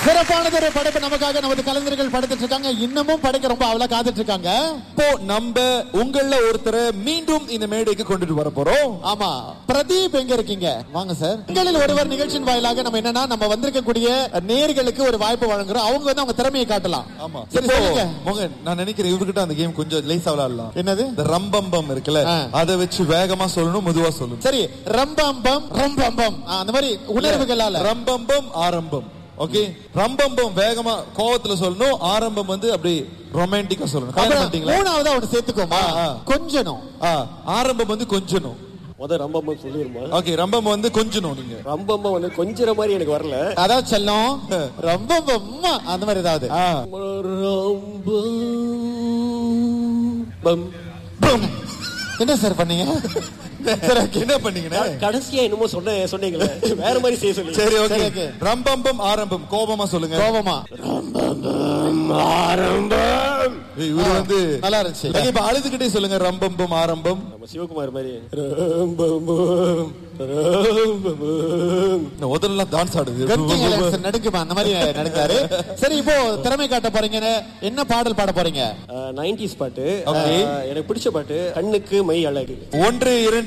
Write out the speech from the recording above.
சிறப்பானது ஒரு படைப்பு நமக்காக நமது கலைஞர்கள் படைத்துட்டு இருக்காங்க இன்னமும் படைக்க ரொம்ப அவளா காத்துட்டு இருக்காங்க இப்போ நம்ம உங்கள ஒருத்தரை மீண்டும் இந்த மேடைக்கு கொண்டுட்டு வர போறோம் ஆமா பிரதீப் எங்க இருக்கீங்க வாங்க சார் உங்களில் ஒருவர் நிகழ்ச்சியின் வாயிலாக நம்ம என்னன்னா நம்ம வந்திருக்கக்கூடிய நேர்களுக்கு ஒரு வாய்ப்பு வழங்குறோம் அவங்க வந்து அவங்க திறமையை காட்டலாம் ஆமா சரி இப்போ, சொல்லுங்க மோகன் நான் நினைக்கிறேன் இவர்கிட்ட அந்த கேம் கொஞ்சம் லேசா விளையாடலாம் என்னது இந்த ரம்பம்பம் இருக்குல்ல ஆ. அதை வச்சு வேகமா சொல்லணும் மெதுவா சொல்லணும் சரி ரம்பம்பம் ரம்பம்பம் ஆ, அந்த மாதிரி உணர்வுகளால ரம்பம்பம் ஆரம்பம் ஓகே ரம்பம்பம் வேகமா கோவத்துல சொல்லணும் ஆரம்பம் வந்து அப்படி ரொமான்டிக்கா சொல்லணும் கல்யாணம் அப்புறம் பண்ணிட்டீங்களா மூணாவது அவனு சேர்த்துக்கோமா ஆ, ஆ. கொஞ்சணும் ஆ, ஆரம்பம் வந்து கொஞ்சணும் முத ரம்பம்மா சொல்லிருமா ஓகே ரம்பம் வந்து கொஞ்சணும் நீங்க ரம்பம்மா வந்து கொஞ்சிற மாதிரி எனக்கு வரல அதாவது செல்லம் ரம்பம்பம் அந்த மாதிரி ஏதாவது ஆ. ரம்பம் என்ன சார் பண்ணீங்க சரி, okay, என்ன பண்ணீங்கன்னா கடைசியா என்னமோ சொன்ன சொன்னீங்களே வேற மாதிரி செய்ய சொல்லி சரி ஓகே சரி, okay. ரம்பம்பம் ஆரம்பம் கோபமா சொல்லுங்க கோபமா ஆரம்பம் ஏய், இவரு வந்து நல்லா இருந்துச்சு Okay, இப்ப அழுதுகிட்டே சொல்லுங்க ரம்பம்பம் ஆரம்பம் நம்ம சிவகுமார் மாதிரி ரம்பம் ரம்பம் இந்த உதடெல்லாம் டான்ஸ் ஆடுது கத்திங்க நடுக்குமா அந்த மாதிரி நடிச்சாரு சரி இப்போ திறமை காட்ட போறீங்கன்னு என்ன பாடல் பாட போறீங்க நைன்டிஸ் பாட்டு Okay. ஆஹ், எனக்கு பிடிச்ச பாட்டு கண்ணுக்கு மை அழகு ஒன்று இரண்டு